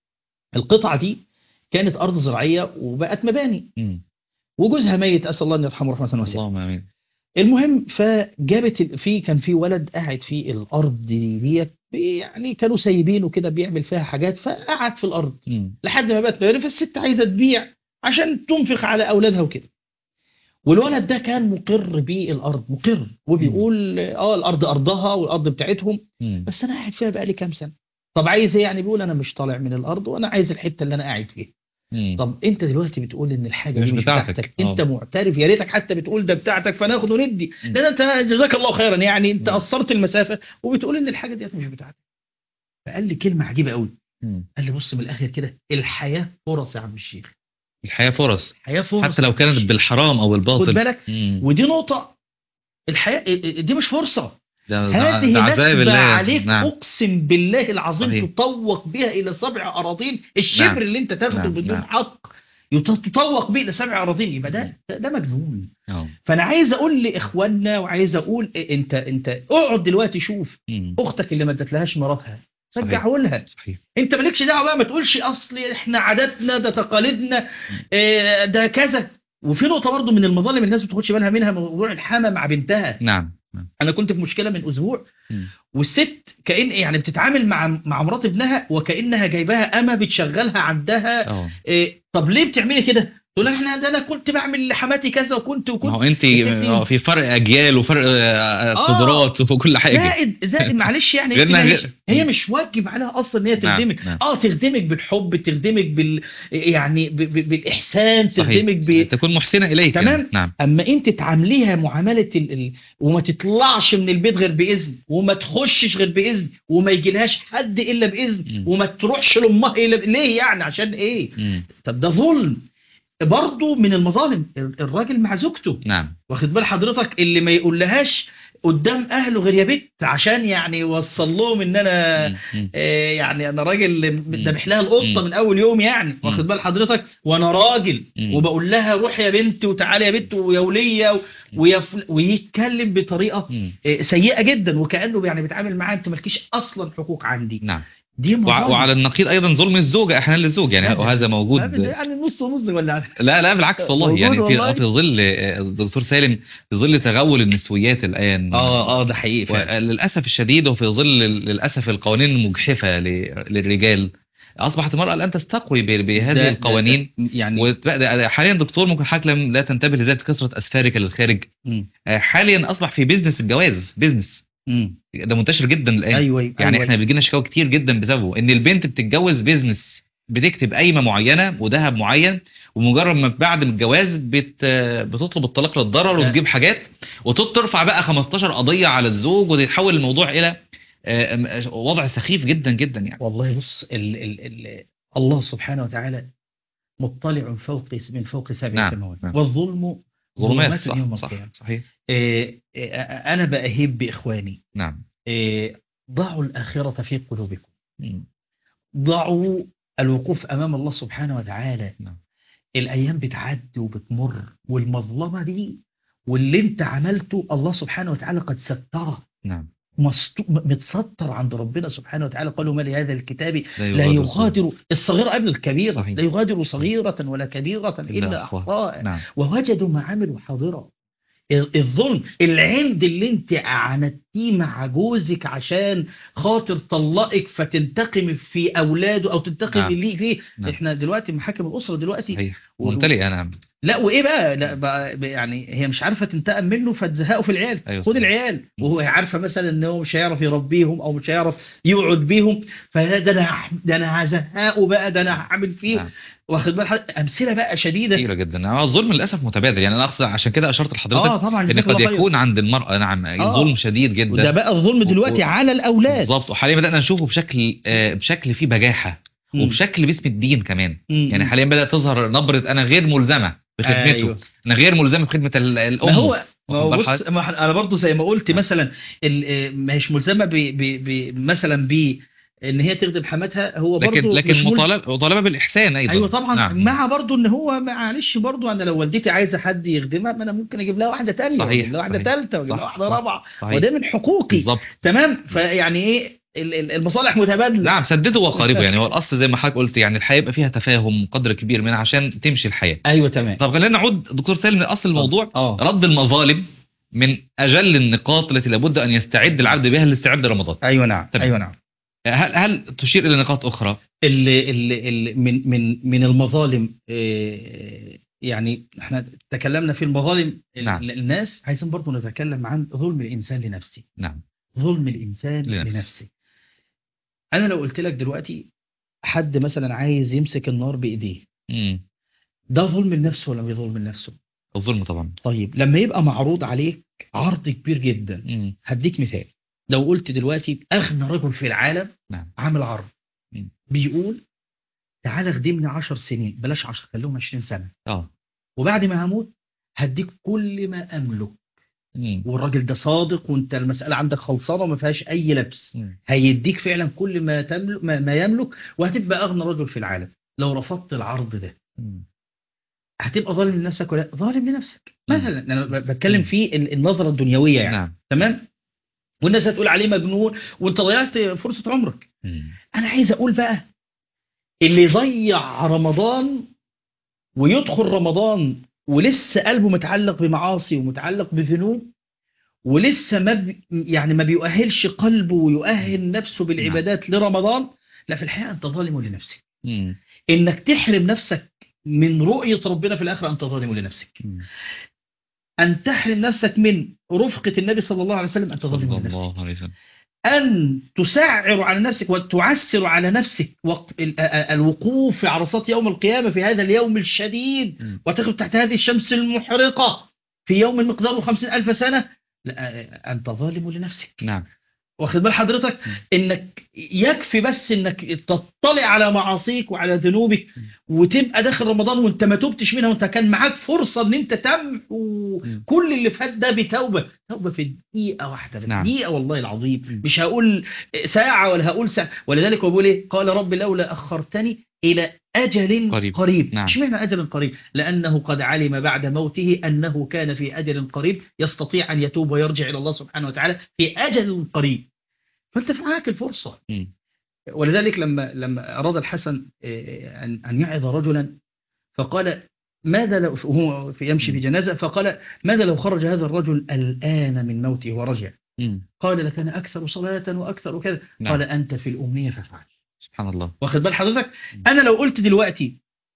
القطعه دي كانت ارض زراعيه وبقت مباني مم. وجوزها ميت اسال الله ان يرحمه رحمه واسعه اللهم امين المهم فجابت ال- في كان في ولد قاعد في الارض ديت يعني كانوا سايبينه كده بيعمل فيها حاجات فقعد في الارض مم. لحد ما بقت مغرب فالست عايزه تبيع عشان تنفق على اولادها وكده والولد ده كان مقر بالارض مقر وبيقول اه الارض ارضها والارض بتاعتهم مم. بس انا قاعد فيها بقالي كام سنه طب عايز ايه يعني بيقول انا مش طالع من الارض وانا عايز الحته اللي انا قاعد فيها مم. طب انت دلوقتي بتقول ان الحاجه مش دي مش بتاعتك. بتاعتك, آه. انت معترف يا ريتك حتى بتقول ده بتاعتك فناخد وندي مم. ده انت جزاك الله خيرا يعني انت مم. قصرت المسافه وبتقول ان الحاجه ديت مش بتاعتك فقال لي كلمه عجيبه قوي مم. قال لي بص من الاخر كده الحياه فرص يا عم الشيخ الحياة فرص الحياه فرص حتى لو كانت بالحرام او خد بالباطل بالك مم. ودي نقطه الحياه دي مش فرصه ده ده- هذه ده عذاب نسبة الله عليك نعم اقسم بالله العظيم صحيح. تطوق بها الى سبع اراضين الشبر نعم. اللي انت تاخده نعم. بدون نعم. حق يت- تطوق به الى سبع اراضين يبقى ده ده- ده مجنون آه. فانا عايز اقول لاخواننا وعايز اقول إيه انت انت اقعد دلوقتي شوف مم. اختك اللي ما ادتلهاش مراتها صحيح. رجعه لها صحيح انت مالكش دعوه بقى ما تقولش اصل احنا عاداتنا ده تقاليدنا اه ده كذا وفي نقطه برضو من المظالم الناس ما بتاخدش بالها منها موضوع الحما مع بنتها نعم نعم. انا كنت في مشكله من اسبوع مم. والست كأن يعني بتتعامل مع مع مرات ابنها وكأنها جايباها أما بتشغلها عندها اه إيه طب ليه بتعملي كده؟ تقول لها احنا ده انا كنت بعمل لحماتي كذا وكنت ما وكنت هو انت يا ستي. آه، في فرق اجيال وفرق آه، آه. قدرات وكل حاجه زائد زائد معلش يعني غير انت إنها مش غير- هي مش واجب عليها اصلا ان هي نعم، تخدمك نعم. اه تخدمك بالحب تخدمك بال يعني ب... ب... بالاحسان صحيح. تخدمك ب... صحيح. تكون محسنه اليك تمام. يعني. نعم اما انت تعامليها معامله ال... ال... وما تطلعش من البيت غير باذن وما تخشش غير باذن وما يجيلهاش حد الا باذن مم. وما تروحش لامها الا ب... ليه يعني عشان ايه مم. طب ده ظلم برضه من المظالم الراجل مع زوجته نعم واخد بال حضرتك اللي ما يقولهاش قدام اهله غير يا بنت عشان يعني يوصل لهم ان انا مم. مم. آه، يعني انا راجل ذابح لها القطه مم. من اول يوم يعني واخد بال حضرتك وانا راجل مم. وبقول لها روح يا بنت وتعالي يا بنت ويا وليه و- ويا فل- ويتكلم بطريقه مم. آه، سيئه جدا وكانه يعني بيتعامل معاه انت مالكيش اصلا حقوق عندي نعم دي وع- مظالم. وعلى النقيض ايضا ظلم الزوجه احيانا للزوج يعني لا، وهذا موجود ما يعني نص ونص ولا لا لا بالعكس والله موجود يعني في والله. في ظل آه، الدكتور سالم في ظل تغول النسويات الان اه اه ده حقيقي فعلا. وللاسف الشديد وفي ظل للاسف القوانين المجحفه ل- للرجال اصبحت المراه الان تستقوي ب- ده- بهذه ده- القوانين ده- يعني وتبقى- ده- حاليا دكتور ممكن حضرتك لم لا تنتبه لذات كثره اسفارك للخارج مم. آه، حاليا اصبح في بيزنس الجواز بيزنس مم. ده منتشر جدا الان ايوه أيوة. يعني أيوة. احنا بيجينا شكاوى كتير جدا بسببه ان البنت بتتجوز بيزنس بتكتب قايمه معينه وذهب معين ومجرد ما بعد الجواز بت بتطلب الطلاق للضرر لا. وتجيب حاجات وترفع بقى 15 قضيه على الزوج ويتحول الموضوع الى آه، م- وضع سخيف جدا جدا يعني والله بص ال ال ال الله سبحانه وتعالى مطلع فوق من فوق سبع نعم، سماوات نعم. والظلم ظلمات ظلمات يوم صح صح القيامة صحيح إيه إيه أنا بأهيب بإخواني نعم إيه ضعوا الآخرة في قلوبكم مم. ضعوا الوقوف أمام الله سبحانه وتعالى نعم. الأيام بتعدي وبتمر والمظلمة دي واللي انت عملته الله سبحانه وتعالى قد ستره نعم مستو- متستر عند ربنا سبحانه وتعالى قالوا ما لهذا الكتاب لا صغيرة. يغادر الصغيرة قبل الكبيرة صحيح. لا يغادر صغيرة ولا كبيرة إلا أحصاها. أحصاها نعم ووجدوا ما عملوا حاضرا ال- الظلم العند اللي انت عاندتيه مع جوزك عشان خاطر طلقك فتنتقم في اولاده او تنتقم نعم. اللي فيه نعم. احنا دلوقتي محاكم الاسره دلوقتي صحيح و- ممتلئه نعم لا وايه بقى لا بقى بقى يعني هي مش عارفه تنتقم منه فتزهقه في العيال أيوة خد صحيح. العيال وهو عارفه مثلا ان هو مش هيعرف يربيهم او مش هيعرف يقعد بيهم فلا ده انا هح- ده انا هزهقه بقى ده انا هعمل فيه نعم. واخد بال حضرتك؟ امثله بقى شديده كثيره جدا هو الظلم للاسف متبادل يعني انا اقصد عشان كده اشرت لحضرتك اه طبعا ان جزاك قد الله خير. يكون عند المراه نعم آه. ظلم شديد جدا وده بقى الظلم دلوقتي و- على الاولاد بالظبط وحاليا بدانا نشوفه بشكل آه، بشكل فيه بجاحه مم. وبشكل باسم الدين كمان مم. يعني حاليا بدات تظهر نبره انا غير ملزمه بخدمته أيوة. انا غير ملزمه بخدمه ال- الام ما هو ما واخد هو بال بص حضرتك؟ ما إحنا- انا برضو زي ما قلت نعم. مثلا ال- آه، ما هيش ملزمه ب ب ب مثلا ب ان هي تخدم حماتها هو برضو لكن لكن مش ملزم. مطالبه مطالبه بالاحسان ايضا ايوه طبعا نعم. مع برضو ان هو معلش برضو انا لو والدتي عايزه حد يخدمها ما انا ممكن اجيب لها واحده ثانيه صحيح، واجيب لها واحده صحيح. ثالثه واجيب صح، لها واحده صح. رابعه صحيح وده من حقوقي بالظبط تمام فيعني ايه ال- ال- المصالح متبادله نعم سدده وقاربه يعني هو الاصل زي ما حضرتك قلت يعني الحياه يبقى فيها تفاهم قدر كبير منها عشان تمشي الحياه ايوه تمام طب خلينا نعود دكتور سالم لاصل الموضوع اه رد المظالم من اجل النقاط التي لابد ان يستعد العبد بها لاستعداد رمضان ايوه نعم تمام. ايوه نعم هل هل تشير الى نقاط اخرى اللي اللي اللي من من من المظالم آه، يعني احنا تكلمنا في المظالم ال- نعم. الناس عايزين برضو نتكلم عن ظلم الانسان لنفسه نعم ظلم الانسان لنفسه. لنفسه انا لو قلت لك دلوقتي حد مثلا عايز يمسك النار بايديه امم ده ظلم لنفسه ولا مش ظلم لنفسه الظلم طبعا طيب لما يبقى معروض عليك عرض كبير جدا امم هديك مثال لو قلت دلوقتي اغنى رجل في العالم نعم عامل عرض مم. بيقول تعالى خدمني 10 سنين بلاش 10 خليهم 20 سنه اه وبعد ما هموت هديك كل ما املك امم والراجل ده صادق وانت المساله عندك خلصانه وما فيهاش اي لبس مم. هيديك فعلا كل ما تملك ما, ما يملك وهتبقى اغنى رجل في العالم لو رفضت العرض ده مم. هتبقى ظالم لنفسك ولا ظالم لنفسك مم. مثلا انا ب- بتكلم مم. في ال- النظره الدنيويه يعني نعم تمام والناس هتقول عليه مجنون وانت ضيعت فرصه عمرك مم. انا عايز اقول بقى اللي ضيع رمضان ويدخل رمضان ولسه قلبه متعلق بمعاصي ومتعلق بذنوب ولسه ما بي يعني ما بيؤهلش قلبه ويؤهل نفسه بالعبادات لرمضان لا في الحقيقه انت ظالم لنفسك مم. انك تحرم نفسك من رؤيه ربنا في الاخره انت ظالم لنفسك مم. ان تحرم نفسك من رفقه النبي صلى الله عليه وسلم انت ظالم صلى لنفسك الله عليه وسلم أن تسعر على نفسك وتعسر على نفسك وق- ال- ال- الوقوف في عرصات يوم القيامة في هذا اليوم الشديد مم. وتقف تحت هذه الشمس المحرقة في يوم مقداره خمسين ألف سنة لا أنت ظالم لنفسك نعم واخد بال حضرتك م. انك يكفي بس انك تطلع على معاصيك وعلى ذنوبك وتبقى داخل رمضان وانت ما تبتش منها وانت كان معاك فرصة ان انت تمحو م. كل اللي فات ده بتوبة توبة في دقيقة واحدة نعم. دقيقة والله العظيم م. مش هقول ساعة ولا هقول ساعة ولذلك هو بيقول ايه قال رب لولا أخرتني إلى أجل قريب. قريب نعم. اشمعنى أجل قريب لأنه قد علم بعد موته أنه كان في أجل قريب يستطيع أن يتوب ويرجع إلى الله سبحانه وتعالى في أجل قريب فأنت معاك الفرصة مم. ولذلك لما لما أراد الحسن آه، أن أن يعظ رجلا فقال ماذا لو هو في يمشي في جنازة فقال ماذا لو خرج هذا الرجل الآن من موته ورجع مم. قال لكان أكثر صلاة وأكثر كذا نعم. قال أنت في الأمنية فافعل سبحان الله واخد بال حضرتك أنا لو قلت دلوقتي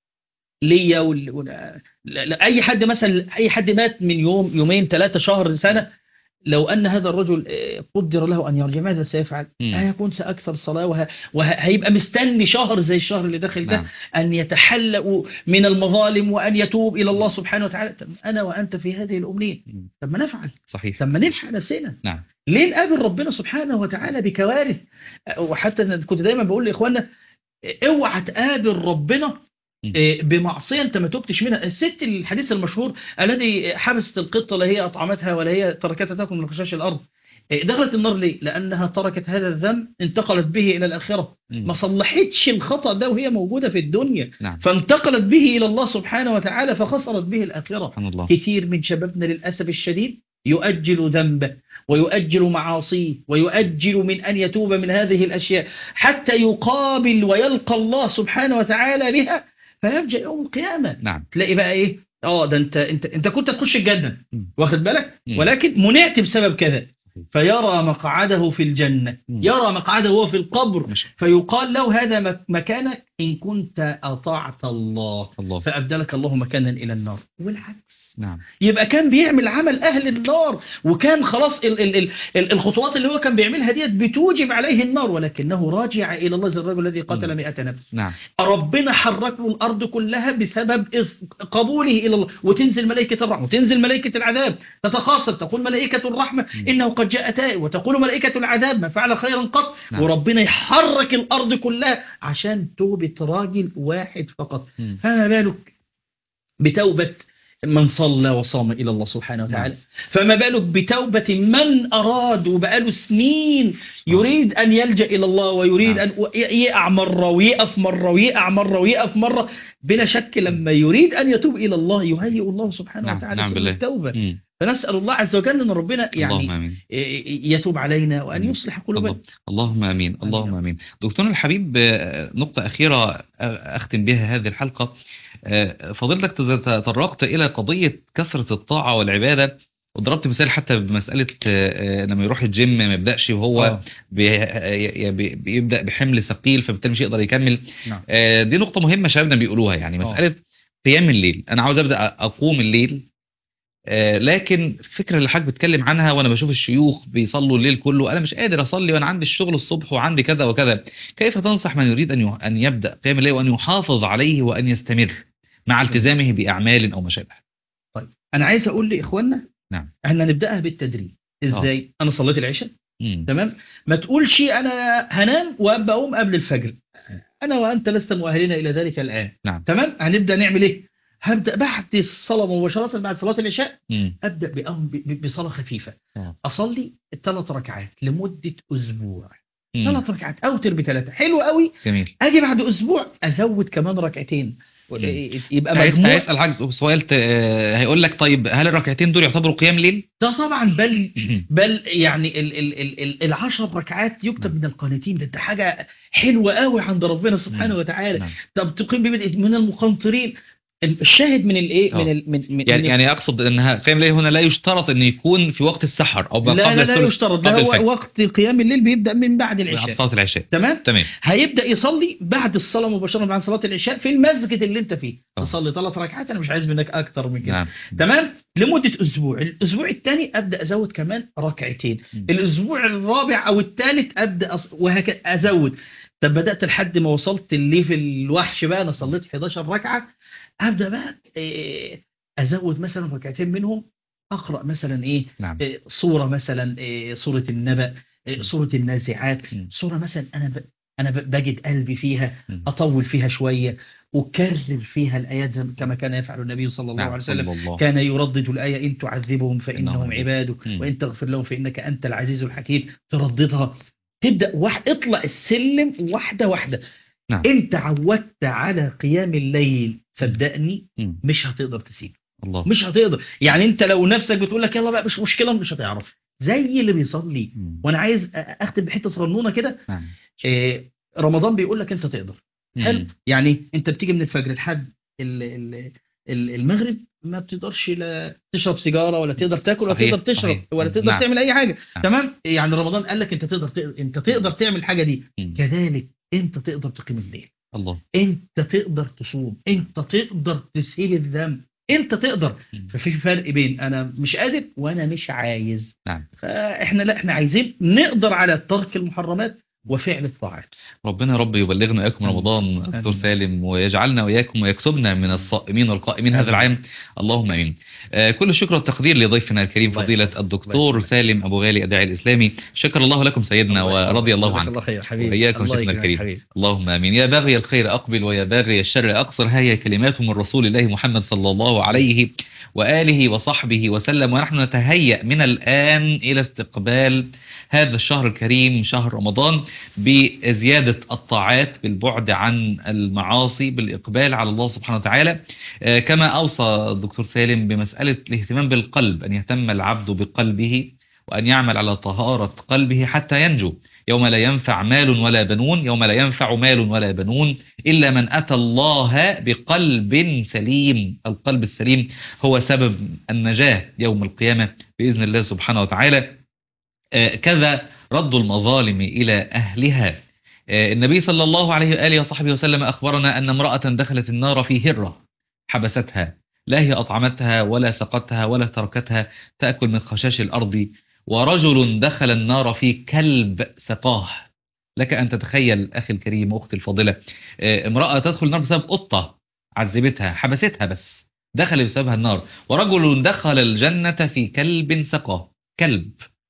ليا وال... وال... لا- لا- أي حد مثلا أي حد مات من يوم يومين ثلاثة شهر سنة لو أن هذا الرجل آه، قدر له أن يرجع ماذا سيفعل؟ مم. هيكون سأكثر صلاة وه... وهيبقى مستني شهر زي الشهر اللي داخل ده نعم أن يتحلأ من المظالم وأن يتوب إلى الله سبحانه وتعالى طب أنا وأنت في هذه الأمنية مم. طب ما نفعل صحيح طب ما نلحق نفسنا نعم ليه نقابل ربنا سبحانه وتعالى بكوارث وحتى أنا كنت دايما بقول لإخواننا اوعى تقابل ربنا مم. إيه، بمعصية انت ما تبتش منها الست الحديث المشهور الذي حبست القطة لا هي أطعمتها ولا هي تركتها تأكل من خشاش الأرض إيه، دخلت النار ليه؟ لأنها تركت هذا الذنب انتقلت به إلى الآخرة مم. ما صلحتش الخطأ ده وهي موجودة في الدنيا نعم فانتقلت به إلى الله سبحانه وتعالى فخسرت به الآخرة سبحان الله كثير من شبابنا للأسف الشديد يؤجل ذنبه ويؤجل معاصيه ويؤجل من أن يتوب من هذه الأشياء حتى يقابل ويلقى الله سبحانه وتعالى بها فيرجع يوم القيامة نعم تلاقي بقى إيه اه ده انت انت انت كنت تخش الجنة مم. واخد بالك مم. ولكن منعت بسبب كذا فيرى مقعده في الجنة مم. يرى مقعده هو في القبر ما شاء فيقال له هذا مك- مكانك إن كنت أطعت الله الله فأبدلك الله مكانا إلى النار والعكس نعم يبقى كان بيعمل عمل أهل النار وكان خلاص ال ال ال ال الخطوات اللي هو كان بيعملها ديت بتوجب عليه النار ولكنه راجع إلى الله زي الرجل الذي قتل مم. مئة نفس نعم ربنا حرك له الأرض كلها بسبب إص- قبوله إلى الله وتنزل ملائكة الرحمة وتنزل ملائكة العذاب تتخاصم تقول ملائكة الرحمة مم. إنه قد جاء تائب وتقول ملائكة العذاب ما فعل خيرا قط نعم. وربنا يحرك الأرض كلها عشان توبة راجل واحد فقط مم. فما بالك بتوبة من صلى وصام إلى الله سبحانه وتعالى فما بالك بتوبة من أراد وبقاله سنين يريد أن يلجأ إلى الله ويريد نعم. أن يقع مرة ويقف مرة ويقع مرة ويقف مرة بلا شك لما يريد أن يتوب إلى الله يهيئ الله سبحانه نعم، وتعالى نعم سبل بالله. التوبة مم. فنسأل الله عز وجل أن ربنا اللهم يعني آمين يتوب علينا وأن مم. يصلح قلوبنا الله- اللهم امين اللهم آمين. امين دكتور الحبيب آه، نقطه اخيره آه، اختم بها هذه الحلقه آه، فضيلتك تز- تطرقت الى قضيه كثره الطاعه والعباده وضربت مثال حتى بمساله آه، آه، لما يروح الجيم ما يبداش وهو آه. بي- ي- بي- بيبدا بحمل ثقيل فبالتالي مش يقدر يكمل نعم. آه، دي نقطه مهمه شبابنا بيقولوها يعني آه. مساله قيام الليل انا عاوز ابدا اقوم الليل آه، لكن الفكره اللي حضرتك بتتكلم عنها وانا بشوف الشيوخ بيصلوا الليل كله انا مش قادر اصلي وانا عندي الشغل الصبح وعندي كذا وكذا كيف تنصح من يريد ان ي- ان يبدا قيام الليل وان يحافظ عليه وان يستمر مع التزامه باعمال او ما شابه أنا عايز أقول لإخواننا نعم. احنا نبدأها بالتدريج إزاي أنا صليت العشاء مم. تمام ما تقولش انا هنام وابقى اقوم قبل الفجر انا وانت لست مؤهلين الى ذلك الان نعم. تمام هنبدا نعمل ايه هبدا بعد الصلاه مباشره بعد صلاه العشاء مم. ابدا بأم ب- بصلاه خفيفه آه. اصلي ثلاث ركعات لمده اسبوع مم. ثلاث ركعات اوتر بثلاثه حلو قوي جميل اجي بعد اسبوع ازود كمان ركعتين يبقى هيس- مجموع هيسأل حاجة سؤال ت- آه، هيقول لك طيب هل الركعتين دول يعتبروا قيام ليل؟ ده طبعا بل بل يعني ال ال ال ال العشر ركعات يكتب نعم. من القانتين ده, ده حاجه حلوه قوي عند ربنا سبحانه نعم. وتعالى نعم. طب تقيم ببدء من المقنطرين الشاهد من الايه آه. من ال من من يعني من يعني اقصد انها قيام ليل هنا لا يشترط ان يكون في وقت السحر او ما لا قبل لا لا الثلث يشترط ده قبل هو الفجر وقت قيام الليل بيبدا من بعد بعد العشاء صلاة العشاء تمام تمام هيبدا يصلي بعد الصلاه مباشره بعد صلاه العشاء في المسجد اللي انت فيه آه. تصلي ثلاث ركعات انا مش عايز منك اكتر من كده نعم تمام لمده اسبوع الاسبوع الثاني ابدا ازود كمان ركعتين مم. الاسبوع الرابع او الثالث ابدا أص... وهكذا ازود طب بدات لحد ما وصلت الليفل الوحش بقى انا صليت 11 ركعه ابدا بقى إيه، ازود مثلا ركعتين منهم اقرا مثلا ايه نعم إيه، صوره مثلا إيه، سوره النبأ إيه، سوره النازعات مم. صوره مثلا انا ب... انا ب- بجد قلبي فيها مم. اطول فيها شويه وكرر فيها الايات زي كما كان يفعل النبي صلى الله نعم عليه وسلم صلى الله كان يردد الآية إن تعذبهم فإنهم إنهم عبادك مم. وإن تغفر لهم فإنك أنت العزيز الحكيم ترددها تبدأ واحد اطلع السلم واحدة واحدة نعم. أنت عودت على قيام الليل صدقني مم. مش هتقدر تسيب الله مش هتقدر يعني أنت لو نفسك بتقول لك يلا بقى مش مشكلة مش هتعرف زي اللي بيصلي مم. وأنا عايز أ- أختم بحتة صغنونة كده نعم إيه، رمضان بيقول لك أنت تقدر حلو مم. يعني انت بتيجي من الفجر لحد ال- ال- ال- المغرب ما بتقدرش لا تشرب سيجاره ولا تقدر تاكل ولا صحيح، تقدر تشرب صحيح. ولا تقدر نعم. تعمل اي حاجه نعم. تمام يعني رمضان قال لك انت تقدر ت- انت تقدر تعمل الحاجه دي مم. كذلك انت تقدر تقيم الليل الله انت تقدر تصوم انت تقدر تسيب الذنب انت تقدر مم. ففي فرق بين انا مش قادر وانا مش عايز نعم. فاحنا لا احنا عايزين نقدر على ترك المحرمات وفعل الطاعات ربنا يا رب يبلغنا وإياكم آمين. رمضان دكتور آمين. سالم ويجعلنا وإياكم ويكتبنا من الصائمين والقائمين هذا آمين. العام اللهم امين. آه كل الشكر والتقدير لضيفنا الكريم الله فضيله يحفظك. الدكتور الله سالم ابو غالي الداعي الاسلامي شكر الله لكم سيدنا ورضي الله جزاك عنك. الله خير حبيبي وإياكم الله شيخنا يكرمك الكريم. حبيبي. اللهم امين يا باغي الخير اقبل ويا باغي الشر اقصر هيا كلمات من رسول الله محمد صلى الله عليه واله وصحبه وسلم ونحن نتهيأ من الان الى استقبال هذا الشهر الكريم شهر رمضان بزياده الطاعات بالبعد عن المعاصي بالاقبال على الله سبحانه وتعالى آه، كما اوصى الدكتور سالم بمساله الاهتمام بالقلب ان يهتم العبد بقلبه وان يعمل على طهاره قلبه حتى ينجو يوم لا ينفع مال ولا بنون يوم لا ينفع مال ولا بنون إلا من أتى الله بقلب سليم القلب السليم هو سبب النجاة يوم القيامة بإذن الله سبحانه وتعالى آه، كذا رد المظالم إلى أهلها آه، النبي صلى الله عليه وآله وصحبه وسلم أخبرنا أن امرأة دخلت النار في هرة حبستها لا هي أطعمتها ولا سقتها ولا تركتها تأكل من خشاش الأرض ورجل دخل النار في كلب سقاه لك أن تتخيل أخي الكريم وأختي الفاضلة آه، امرأة تدخل النار بسبب قطة عذبتها حبستها بس دخل بسببها النار ورجل دخل الجنة في كلب سقاه كلب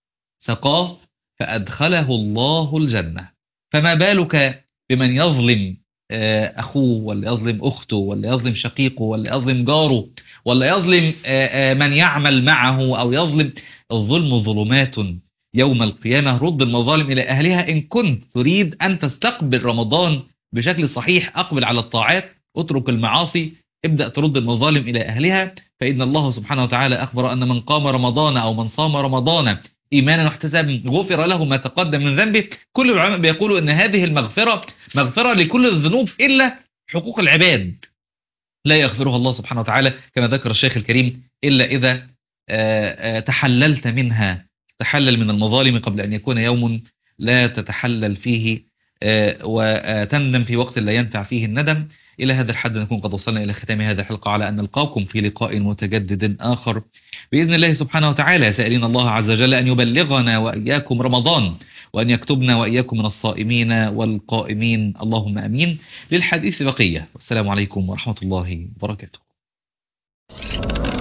سقاه فأدخله الله الجنة فما بالك بمن يظلم آه، أخوه ولا يظلم أخته ولا يظلم شقيقه ولا يظلم جاره ولا يظلم آه، آه، من يعمل معه أو يظلم الظلم ظلمات يوم القيامة رد المظالم إلى أهلها إن كنت تريد أن تستقبل رمضان بشكل صحيح أقبل على الطاعات اترك المعاصي ابدأ ترد المظالم إلى أهلها فإن الله سبحانه وتعالى أخبر أن من قام رمضان أو من صام رمضان إيمانا واحتسابا غفر له ما تقدم من ذنبه كل العلماء بيقولوا أن هذه المغفرة مغفرة لكل الذنوب إلا حقوق العباد لا يغفرها الله سبحانه وتعالى كما ذكر الشيخ الكريم إلا إذا آه، آه، تحللت منها تحلل من المظالم قبل أن يكون يوم لا تتحلل فيه آه، وتندم في وقت لا ينفع فيه الندم إلى هذا الحد نكون قد وصلنا إلى ختام هذه الحلقة على أن نلقاكم في لقاء متجدد آخر بإذن الله سبحانه وتعالى سائلين الله عز وجل أن يبلغنا وإياكم رمضان وأن يكتبنا وإياكم من الصائمين والقائمين اللهم أمين للحديث بقية والسلام عليكم ورحمة الله وبركاته